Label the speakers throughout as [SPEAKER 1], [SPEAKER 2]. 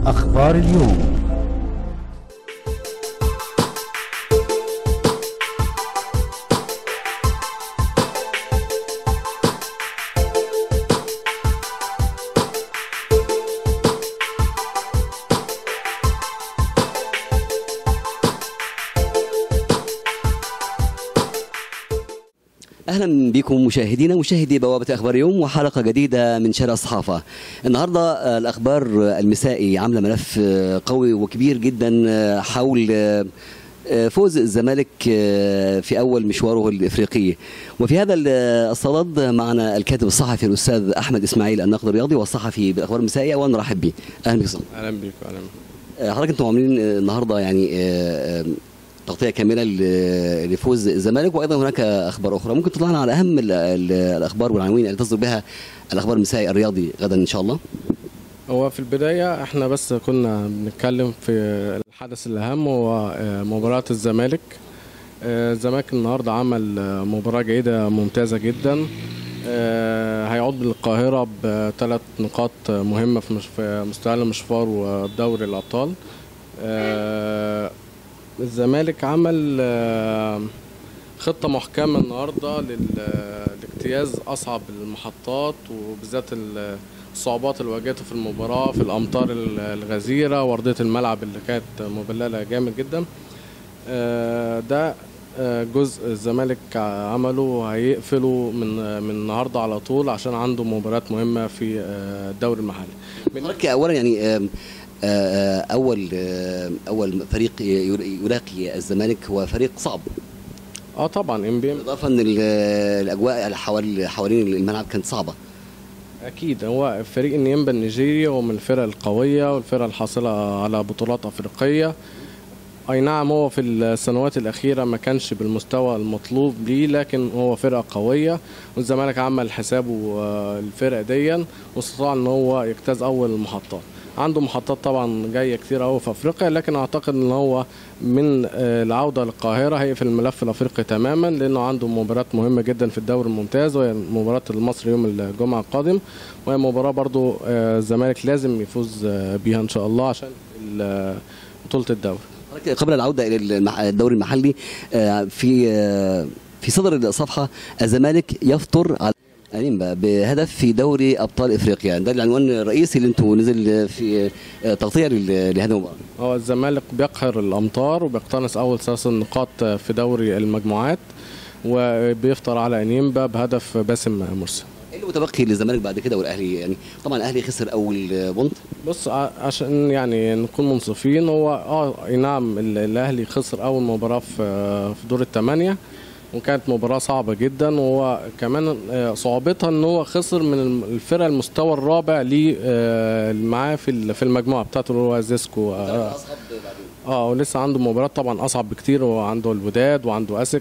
[SPEAKER 1] أخبار اليوم
[SPEAKER 2] اهلا بكم مشاهدينا مشاهدي بوابه اخبار اليوم وحلقه جديده من شارع الصحافه. النهارده آه، الاخبار المسائي عامله ملف آه، قوي وكبير جدا آه، حول آه، آه، فوز الزمالك آه، في اول مشواره الافريقي وفي هذا ال- الصدد معنا الكاتب الصحفي الاستاذ احمد اسماعيل الناقد الرياضي والصحفي بالاخبار المسائيه وانا رحب بيه اهلا بك أستاذ.
[SPEAKER 3] اهلا بيك اهلا بيك.
[SPEAKER 2] آه، حضرتك انتم عاملين آه، النهارده يعني آه، آه، تغطيه كامله ل- لفوز الزمالك وايضا هناك اخبار اخرى ممكن تطلعنا على اهم ال- ال- الاخبار والعناوين اللي تصدر بها الاخبار المسائي الرياضي غدا ان شاء الله
[SPEAKER 3] هو في البدايه احنا بس كنا بنتكلم في الحدث الاهم هو آه، مباراه الزمالك آه، الزمالك النهارده عمل آه، مباراه جيده ممتازه جدا آه، هيعود للقاهره بثلاث نقاط آه، مهمه في مش- في مستقبل مشوار ودوري الابطال آه، الزمالك عمل آه، خطة محكمة النهاردة لل- لاجتياز أصعب المحطات وبالذات ال- الصعوبات اللي واجهته في المباراة في الأمطار ال- الغزيرة وأرضية الملعب اللي كانت مبللة جامد جدا آه، ده آه، جزء الزمالك عمله هيقفله من من النهارده على طول عشان عنده مباريات مهمة في آه، الدوري المحلي
[SPEAKER 2] حضرتك اولا يعني آم، آه، آه، اول آه، اول فريق ي- يلاقي الزمالك هو فريق صعب
[SPEAKER 3] اه طبعا ام بي
[SPEAKER 2] بالاضافه ان ال- الاجواء حوالي حوالين الملعب كانت صعبه
[SPEAKER 3] اكيد هو فريق النيمبا النيجيري هو من الفرق القويه والفرق الحاصله على بطولات افريقيه اي نعم هو في السنوات الاخيره ما كانش بالمستوى المطلوب ليه لكن هو فرقه قويه والزمالك عمل حسابه آه، الفرق ديا واستطاع ان هو يجتاز اول المحطات عنده محطات طبعا جايه كتير قوي في افريقيا لكن اعتقد ان هو من آه، العوده للقاهره هيقفل الملف الافريقي تماما لانه عنده مباراه مهمه جدا في الدوري الممتاز وهي مباراه المصري يوم الجمعه القادم وهي مباراه برضو آه، الزمالك لازم يفوز آه، بيها ان شاء الله عشان ال- بطوله الدوري
[SPEAKER 2] حضرتك قبل العوده الى المح- الدوري المحلي آه، في آه، في صدر الصفحه الزمالك يفطر على أنيمبا بهدف في دوري ابطال افريقيا ده العنوان الرئيسي اللي انتوا نزل في آه، تغطيه لل- لهذه المباراه
[SPEAKER 3] هو الزمالك بيقهر الامطار وبيقتنص اول ثلاث نقاط في دوري المجموعات وبيفطر على انيمبا بهدف باسم مرسي
[SPEAKER 2] ايه اللي متبقي للزمالك بعد كده والاهلي يعني طبعا الاهلي خسر اول آه، بونت
[SPEAKER 3] بص ع- عشان يعني نكون منصفين هو اه اي نعم ال- الاهلي خسر اول مباراه في في دور الثمانيه وكانت مباراة صعبة جدا وهو كمان آه، صعوبتها ان هو خسر من الم- الفرق المستوى الرابع ليه آه، معاه في ال- في المجموعة بتاعته اللي هو زيسكو آه، اه ولسه عنده مباراة طبعا اصعب بكتير هو عنده الوداد وعنده اسك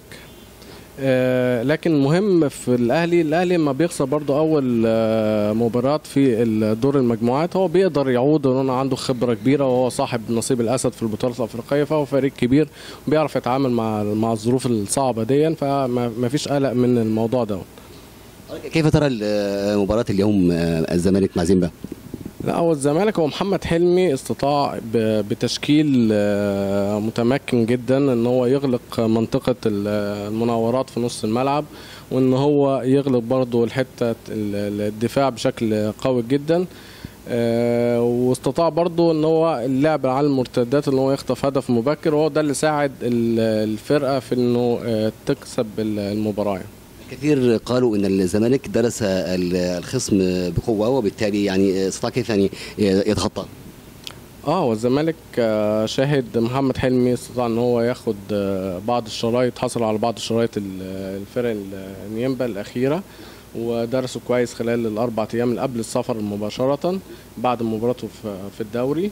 [SPEAKER 3] آه لكن مهم في الاهلي الاهلي لما بيخسر برضو اول آه مباراة في دور المجموعات هو بيقدر يعود لانه عنده خبرة كبيرة وهو صاحب نصيب الاسد في البطولات الافريقية فهو فريق كبير وبيعرف يتعامل مع مع الظروف الصعبة دي فما ما فيش قلق من الموضوع ده
[SPEAKER 2] كيف ترى ال- آه، مباراه اليوم آه، الزمالك مع زيمبا
[SPEAKER 3] لا هو الزمالك هو محمد حلمي استطاع ب- بتشكيل آه، متمكن جدا ان هو يغلق منطقة ال- المناورات في نص الملعب وان هو يغلق برضه الحتة ال- ال- الدفاع بشكل قوي جدا آه، واستطاع برضه ان هو اللعب على المرتدات ان هو يخطف هدف مبكر وهو ده اللي ساعد ال- الفرقة في انه آه، تكسب ال- المباراة يعني.
[SPEAKER 2] كثير قالوا ان الزمالك درس ال- الخصم بقوه وبالتالي يعني استطاع كيف يعني يتخطى
[SPEAKER 3] اه والزمالك آه، شاهد محمد حلمي استطاع ان هو ياخد آه، بعض الشرايط حصل على بعض الشرايط ال- الفرق ال- النيمبا الاخيره ودرسوا كويس خلال الاربع ايام اللي قبل السفر مباشره بعد مباراته في في الدوري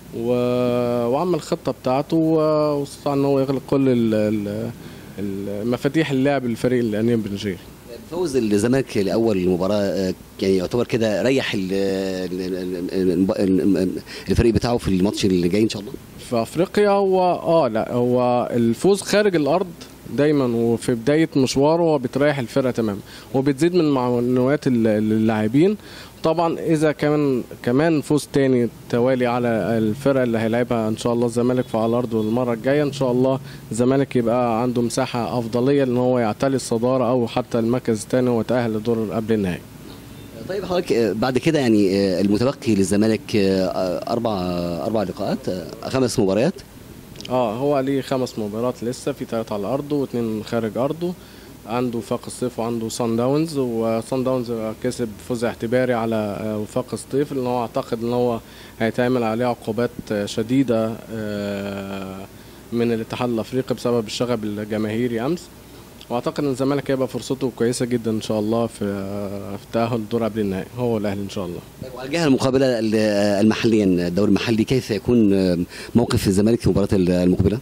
[SPEAKER 3] و- وعمل الخطه بتاعته و- واستطاع ان هو يغلق كل ال- ال- المفاتيح اللعب للفريق النيمبا النيجيري
[SPEAKER 2] فوز الزمالك لاول مباراه آه، يعني يعتبر كده ريح ال- ال- ال- ال- الفريق بتاعه في الماتش اللي جاي ان شاء الله
[SPEAKER 3] في افريقيا هو اه لا هو الفوز خارج الارض دايما وفي بدايه مشواره هو بتريح الفرقه تماما وبتزيد من معنويات ال- اللاعبين وطبعا اذا كمان كمان فوز تاني توالي على الفرق اللي هيلعبها ان شاء الله الزمالك على ارضه المره الجايه ان شاء الله الزمالك يبقى عنده مساحه افضليه ان هو يعتلي الصداره او حتى المركز الثاني ويتاهل لدور قبل النهائي
[SPEAKER 2] طيب حضرتك آه، بعد كده يعني آه، المتبقي للزمالك آه، اربع اربع لقاءات آه، خمس مباريات
[SPEAKER 3] اه هو ليه خمس مباريات لسه في ثلاثة على أرضه واثنين خارج أرضه عنده وفاق الصيف وعنده صن داونز وصن داونز كسب فوز اعتباري على آه، وفاق الصيف اللي هو اعتقد ان هو هيتعمل عليه عقوبات آه، شديدة آه، من الاتحاد الافريقي بسبب الشغب الجماهيري امس واعتقد ان الزمالك هيبقى فرصته كويسه جدا ان شاء الله في آه، في التاهل لدور قبل النهائي هو والاهلي ان شاء الله
[SPEAKER 2] طيب وعلى الجهه المقابله ال- آه، المحليا الدوري المحلي كيف يكون آه، موقف الزمالك في المباراه المقبله؟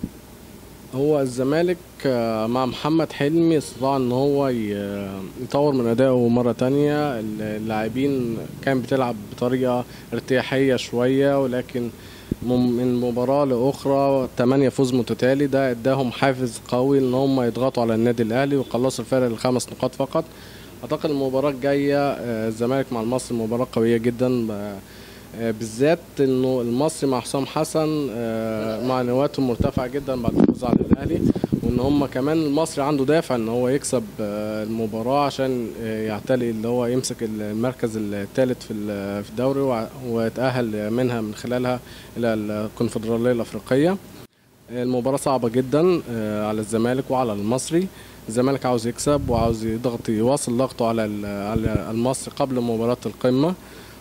[SPEAKER 3] هو الزمالك آه، مع محمد حلمي استطاع ان هو ي- يطور من ادائه مره تانية اللاعبين كان بتلعب بطريقه ارتياحيه شويه ولكن مم- من مباراه لاخرى تمانية فوز متتالي ده اداهم حافز قوي ان هم يضغطوا على النادي الاهلي ويخلصوا الفرق لخمس نقاط فقط اعتقد المباراه الجايه آه، الزمالك مع المصري مباراه قويه جدا آه، آه، بالذات انه المصري مع حسام حسن آه، معنوياته مرتفعه جدا بعد الفوز على الاهلي وان هم كمان المصري عنده دافع ان هو يكسب آه، المباراه عشان آه، يعتلي اللي هو يمسك المركز الثالث في ال- في الدوري وع- ويتاهل منها من خلالها الى الكونفدراليه الافريقيه المباراة صعبة جدا آه، على الزمالك وعلى المصري الزمالك عاوز يكسب وعاوز يضغط يواصل ضغطه على ال- على المصري قبل مباراة القمة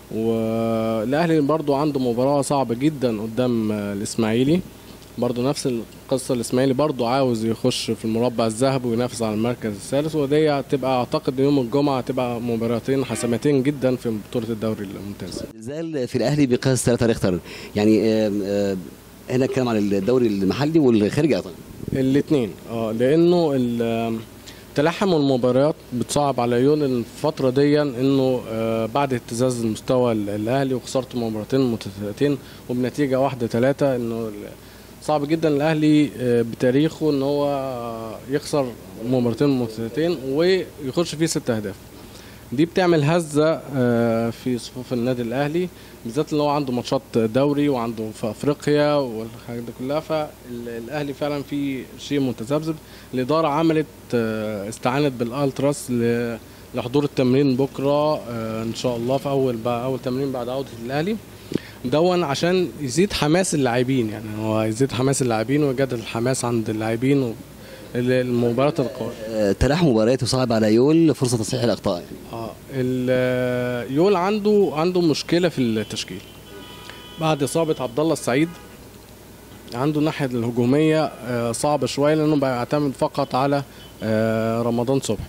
[SPEAKER 3] والاهلي برضو عنده مباراة صعبة جدا قدام آه، الاسماعيلي برضو نفس القصة الاسماعيلي برضو عاوز يخش في المربع الذهبي وينافس على المركز الثالث ودي هتبقى اعتقد يوم الجمعة هتبقى مباراتين حسمتين جدا في بطولة الدوري الممتاز
[SPEAKER 2] زال في الاهلي بقياس ثلاثة ريختر يعني آه، آه، هنا الكلام عن الدوري المحلي والخارجي ايضا
[SPEAKER 3] الاثنين اه لانه ال- تلاحم المباريات بتصعب على عيون الفترة دي انه آه، بعد اهتزاز المستوى ال- الاهلي وخسارته مباراتين متتاليتين وبنتيجة واحدة ثلاثة انه ال- صعب جدا الاهلي آه، بتاريخه ان هو يخسر مباراتين متتاليتين ويخش فيه ست اهداف دي بتعمل هزه آه، في صفوف النادي الاهلي بالذات اللي هو عنده ماتشات دوري وعنده في افريقيا والحاجات دي كلها فالاهلي فعلا في شيء متذبذب الاداره عملت آه، استعانت بالالتراس ل- لحضور التمرين بكره آه، ان شاء الله في اول بقى اول تمرين بعد عوده الاهلي دون عشان يزيد حماس اللاعبين يعني هو يزيد حماس اللاعبين ويجدد الحماس عند اللاعبين و- المباراه القويه
[SPEAKER 2] آه، تلاحم مباريات وصعب على يول فرصه تصحيح الاخطاء يعني.
[SPEAKER 3] اه ال- يول عنده عنده مشكله في التشكيل بعد اصابه عبد الله السعيد عنده الناحيه الهجوميه آه، صعبه شويه لانه بقى يعتمد فقط على آه، رمضان صبحي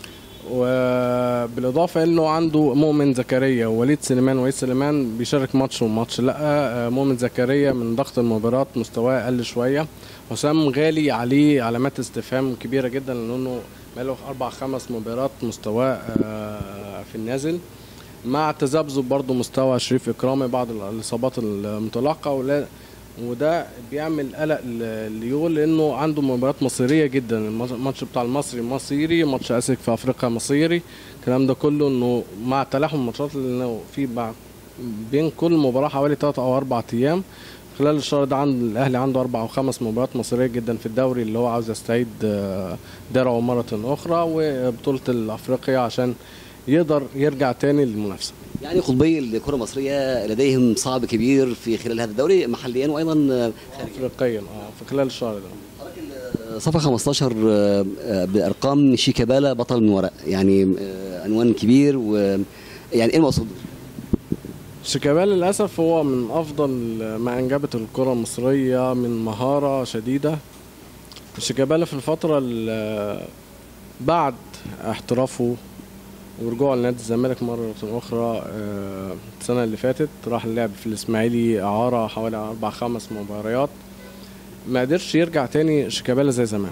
[SPEAKER 3] وبالاضافه انه عنده مؤمن زكريا ووليد سليمان وليد سليمان بيشارك ماتش وماتش لا آه، مؤمن زكريا من ضغط المباراه مستواه اقل شويه حسام غالي عليه علامات استفهام كبيره جدا لانه بقاله اربع خمس مباريات مستواه آه، في النازل مع تذبذب برضه مستوى شريف اكرامي بعض الاصابات المتلاحقه ولا وده بيعمل قلق ل- ليول لانه عنده مباريات مصيريه جدا الماتش- الماتش بتاع المصري مصيري ماتش اسك في افريقيا مصيري الكلام ده كله انه مع تلاحم الماتشات لانه في بعد بين كل مباراه حوالي 3 او 4 ايام خلال الشهر ده عند الاهلي عنده اربع او خمس مباريات مصيريه جدا في الدوري اللي هو عاوز يستعيد آه، درعه مره اخرى وبطوله الافريقيا عشان يقدر يرجع تاني للمنافسه
[SPEAKER 2] يعني قطبي الكره المصريه لديهم صعب كبير في خلال هذا الدوري محليا وايضا آه، خارجيا
[SPEAKER 3] افريقيا اه في خلال الشهر ده
[SPEAKER 2] آه، صفحه 15 آه، آه، بارقام شيكابالا بطل من وراء يعني آه، عنوان كبير و يعني ايه المقصود؟
[SPEAKER 3] شيكابالا للأسف هو من أفضل ما أنجبت الكرة المصرية من مهارة شديدة شيكابالا في الفترة ال- بعد احترافه ورجوعه لنادي الزمالك مرة أخرى آه، السنة اللي فاتت راح لعب في الإسماعيلي إعارة حوالي أربع خمس مباريات ما قدرش يرجع تاني شيكابالا زي زمان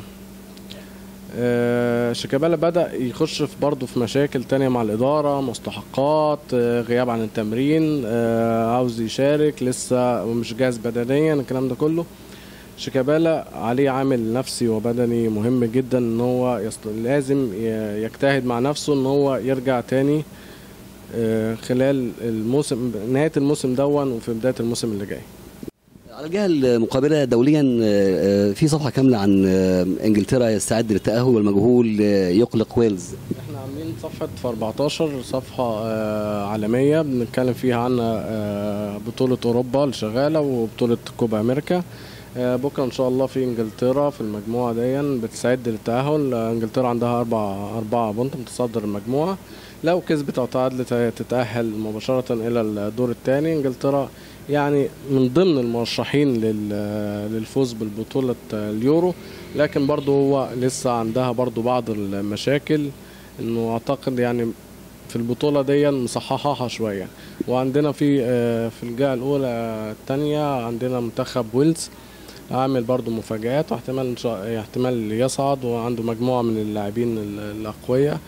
[SPEAKER 3] آه، شيكابالا بدأ يخش في برضه في مشاكل تانية مع الإدارة مستحقات آه، غياب عن التمرين آه، عاوز يشارك لسه مش جاهز بدنيا الكلام ده كله شيكابالا عليه عامل نفسي وبدني مهم جدا ان هو يست... لازم ي- يجتهد مع نفسه ان هو يرجع تاني آه، خلال الموسم نهايه الموسم دون وفي بدايه الموسم اللي جاي
[SPEAKER 2] على الجهه المقابله دوليا آه، آه، في صفحه كامله عن آه، انجلترا يستعد للتاهل والمجهول آه، يقلق ويلز
[SPEAKER 3] احنا عاملين صفحة في 14 صفحة آه، عالمية بنتكلم فيها عن آه، بطولة أوروبا اللي شغالة وبطولة كوبا أمريكا آه، بكرة إن شاء الله في إنجلترا في المجموعة دي بتستعد للتأهل آه، إنجلترا عندها أربع أربعة بونت متصدر المجموعة لو كسبت أو تعادلت هي تتأهل مباشرة إلى الدور الثاني إنجلترا يعني من ضمن المرشحين لل- للفوز بالبطولة اليورو لكن برضه هو لسه عندها برضه بعض المشاكل انه اعتقد يعني في البطوله دي مصححها شويه وعندنا في آه، في الجهه الاولى الثانيه عندنا منتخب ويلز عامل برضو مفاجآت واحتمال إن شاء احتمال يصعد وعنده مجموعة من اللاعبين ال- الأقوياء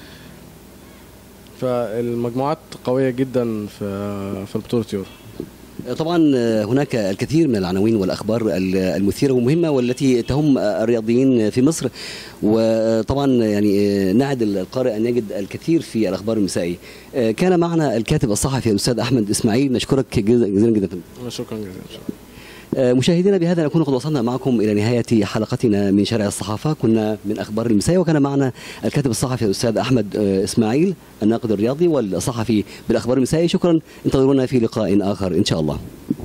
[SPEAKER 3] فالمجموعات قوية جدا في في بطولة يورو
[SPEAKER 2] طبعا هناك الكثير من العناوين والاخبار المثيره والمهمه والتي تهم الرياضيين في مصر وطبعا يعني نعد القارئ ان يجد الكثير في الاخبار المسائيه. كان معنا الكاتب الصحفي الاستاذ احمد اسماعيل نشكرك جزيلا جدا
[SPEAKER 3] شكرا جزيلا
[SPEAKER 2] مشاهدينا بهذا نكون قد وصلنا معكم الى نهايه حلقتنا من شارع الصحافه كنا من اخبار المساء وكان معنا الكاتب الصحفي الاستاذ احمد اسماعيل الناقد الرياضي والصحفي بالاخبار المسائيه شكرا انتظرونا في لقاء اخر ان شاء الله